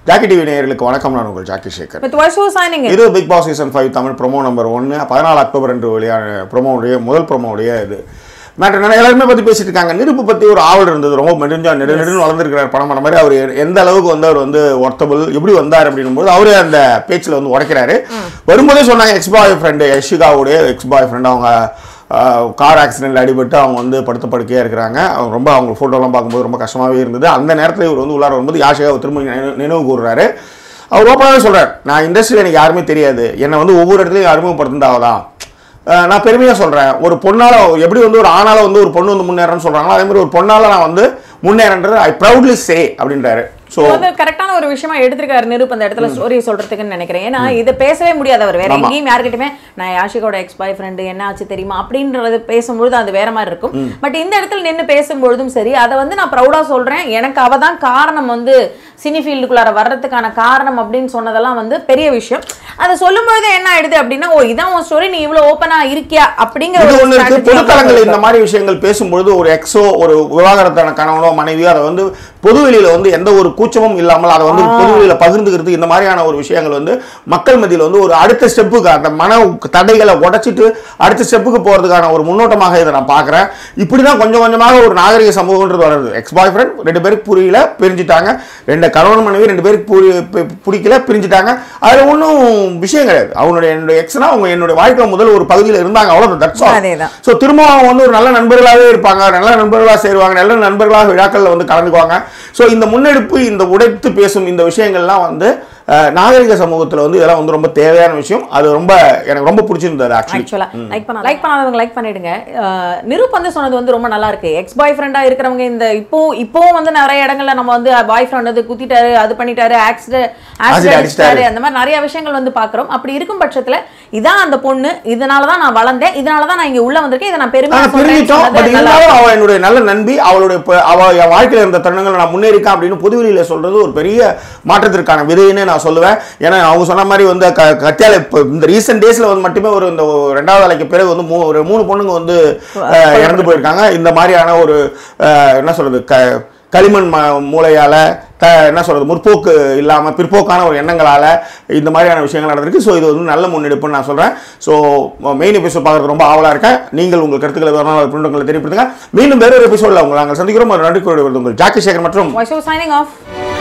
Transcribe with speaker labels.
Speaker 1: Jackie TV நேயர்களுக்கு வணக்கம் நான் உங்கள் Jackie Sekar
Speaker 2: With Vasu signing in.
Speaker 1: இது Bigg Boss season five Tamil promo number ஒன்று பதினாலு அக்டோபர் ரெண்டு வெளியான ப்ரோமோவுடைய முதல் ப்ரோமோவுடைய இது மேட்டர் என்ன எல்லாருமே பற்றி பேசிட்டு இருக்காங்க நெருப்பு பற்றி ஒரு ஆவல் இருந்தது ரொம்ப நெடுஞ்சா நெடு நெடுன்னு வளர்ந்துருக்கிறார் படம் பண்ண மாதிரி அவர் எந்த அளவுக்கு வந்து அவர் வந்து ஒர்த்தபிள் எப்படி வந்தார் அப்படின்னும் போது அவரே அந்த பேச்சில் வந்து உடைக்கிறாரு வரும்போதே சொன்னாங்க எக்ஸ் பாய் ஃப்ரெண்டு யஷிகாவுடைய எக்ஸ் பாய் ஃப்ரெண்டு அவங்க கார் ஆக்சிடென்ட்ல அடிபட்டு அவங்க வந்து படுத்த படுக்கையாக இருக்கிறாங்க அவங்க ரொம்ப அவங்க ஃபோட்டோலாம் பார்க்கும்போது ரொம்ப கஷ்டமாகவே இருந்தது அந்த நேரத்தில் இவர் வந்து உள்ளார வரும்போது யாஷிகாவை திரும்ப நினைவு- நினைவு கூறுறாரு அவர் ஓப்பனாகவே சொல்றார் நான் இண்டஸ்ட்ரியில் எனக்கு யாருமே தெரியாது என்னை வந்து ஒவ்வொரு இடத்துலையும் அறிமுகப்படுத்திருந்தாவதான் அஹ் நான் பெருமையாக சொல்கிறேன் ஒரு பொண்ணால் எப்படி வந்து ஒரு ஆணால வந்து ஒரு பொண்ணு வந்து முன்னேறன்னு சொல்கிறாங்களோ அதே மாதிரி ஒரு பொண்ணால் நான் வந்து முன்னேறன்றது ஐ ப்ரௌட்லி சே அப்படின்றாரு ஸோ
Speaker 2: இது வந்து கரெக்டான ஒரு விஷயமா எடுத்திருக்காரு நிருப் அந்த இடத்துல ஸ்டோரி சொல்றதுக்குன்னு நினைக்கிறேன் ஏன்னா இதை பேசவே முடியாது அவர் வேற
Speaker 1: ஆமா.
Speaker 2: எங்கேயும் யார்கிட்டயுமே நான் யாஷிகோட எக்ஸ் பாய் ஃப்ரெண்டு என்ன ஆச்சு தெரியுமா அப்படின்றது பேசும்பொழுது அது வேற மாதிரி இருக்கும் பட் இந்த இடத்துல நின்று பேசும்பொழுதும் சரி அதை வந்து நான் ப்ரௌடா சொல்றேன் எனக்கு அவ தான் காரணம் வந்து சினி ஃபீல்டுக்குள்ளார வர்றதுக்கான காரணம் அப்படின்னு சொன்னதெல்லாம் வந்து பெரிய விஷயம் அதை சொல்லும் பொழுது என்ன ஆயிடுது அப்படின்னா ஓ இதான் உன் ஸ்டோரி நீ இவ்வளவு ஓப்பனா இருக்கியா அப்படிங்கிற
Speaker 1: இது
Speaker 2: ஒரு
Speaker 1: ஒண்ணு இருக்கு
Speaker 2: strategy
Speaker 1: பொதுத்தளங்கள்
Speaker 2: அவங்க
Speaker 1: இந்த மாதிரி விஷயங்கள் பேசும்பொழுது ஒரு எக்ஸோ ஒரு விவாகரத்தான கணவனோ மனைவியோ அதை வந்து பொதுவெளியில வந்து எந்த ஒரு கூச்சமும் இல்லாமல் அதை வந்து பொதுவெளியில பகிர்ந்துக்கிறது இந்த மாதிரியான ஒரு விஷயங்கள் வந்து மக்கள் மத்தியில் வந்து ஒரு அடுத்த ஸ்டெப்புக்கு அந்த மன தடைகளை உடைச்சிட்டு அடுத்த ஸ்டெப்புக்கு போறதுக்கான ஒரு முன்னோட்டமாக இதை நான் பார்க்குறேன் இப்படி தான் கொஞ்சம் கொஞ்சமாக ஒரு நாகரிக சமூகன்றது வருது எக்ஸ் பாய் ஃப்ரெண்ட் ரெண்டு பேருக்கு புரியல பிரிஞ்சுட்டாங்க ரெண்டு கணவன் மனைவி ரெண்டு பேருக்கு புரி பி- பிடிக்கல பிரிஞ்சுட்டாங்க அதில் ஒன்றும் விஷயம் கிடையாது அவனுடைய என்னுடைய எக்ஸ்னா அவங்க என்னுடைய வாழ்க்கை முதல் ஒரு பகுதியில் இருந்தாங்க அவ்வளோ தட்ஸ் ஆல்
Speaker 2: அதேதான்.
Speaker 1: ஸோ திரும்ப அவங்க வந்து ஒரு நல்ல நண்பர்களாகவே இருப்பாங்க நல்ல நண்பர்களாக சேருவாங்க நல்ல நண்பர்களாக விழாக்களில் வந்து கலந்துக்குவாங்க ஸோ இந்த முன்னெடுப்பு இந்த உடைத்து பேசும் இந்த விஷயங்கள்லாம் வந்து அஹ், நாகரிக சமூகத்தில் வந்து இதெல்லாம் வந்து ரொம்ப தேவையான விஷயம் அது ரொம்ப எனக்கு ரொம்ப பிடிச்சிருந்தது ஆக்சுவலி
Speaker 2: ஆக்சுவலா லைக் பண்ண லைக் பண்ணாதவங்க லைக் பண்ணிடுங்க அஹ் நிருப் வந்து சொன்னது வந்து ரொம்ப நல்லா இருக்கு எக்ஸ் பாய் ஃப்ரெண்டா இருக்கிறவங்க இந்த இப்போ இப்போவும் வந்து நிறைய இடங்கள்ல நம்ம வந்து பாய் ஃப்ரெண்ட் வந்து குத்திட்டாரு அது பண்ணிட்டாரு ஆக்சிடென்ட்
Speaker 1: Accident
Speaker 2: ஆக்சிடென்ட்
Speaker 1: அடிச்சிட்டாரு.
Speaker 2: அடிச்சிட்டாரு அந்த மாதிரி நிறைய விஷயங்கள் வந்து பாக்குறோம் அப்படி இருக்கும் பட்சத்துல இதான் அந்த பொண்ணு இதனால தான் நான் வளர்ந்தேன் இதனால தான் நான் இங்க உள்ள வந்திருக்கேன் இதை நான் பெருமையா
Speaker 1: நாங்கள்
Speaker 2: சொல்றேன்னு
Speaker 1: பிரிஞ்சிட்டோம்
Speaker 2: சொன்னது
Speaker 1: பட்
Speaker 2: நல்லா
Speaker 1: இருந்தாலும் அவள் என்னுடைய நல்ல நண்பி அவளுடைய ப- அவ என் வாழ்க்கையில் இருந்த தருணங்களை நான் முன்னேறிக்கேன் அப்படின்னு பொதுவெளியில் சொல்றது ஒரு பெரிய மாற்றத்திற்கான விதைன்னு நான் சொல்லுவேன் ஏன்னா அவங்க சொன்ன மாதிரி வந்து க கத்தியால இப்போ இந்த ரீசெண்ட் டேஸில் வந்து மட்டுமே ஒரு இந்த ரெண்டாவது அலைக்கு பிறகு வந்து மூ ஒரு மூணு பொண்ணுங்க வந்து அஹ், இறந்து போயிருக்காங்க இந்த மாதிரியான ஒரு அஹ், என்ன சொல்றது க களிமண் ம மூளையால் த என்ன சொல்கிறது முற்போக்கு இல்லாமல் பிற்போக்கான ஒரு எண்ணங்களால் இந்த மாதிரியான விஷயங்கள் நடந்திருக்கு ஸோ இது வந்து நல்ல முன்னெடுப்புன்னு நான் சொல்கிறேன் ஸோ மெயின் எபிசோட் பார்க்குறது ரொம்ப ஆவலாக இருக்கேன் நீங்கள் உங்கள் கருத்துக்களை வரணும் பிரிண்டங்களை தெரியப்படுத்துங்க மீண்டும் வேறொரு எபிசோடில் உங்களை நாங்கள் சந்திக்கிறோம் ஒரு நன்றி கூறி வருது உங்கள் ஜாக்கி சேகர் மற்றும்
Speaker 2: வாய்ஸ் சைனிங் ஆஃப்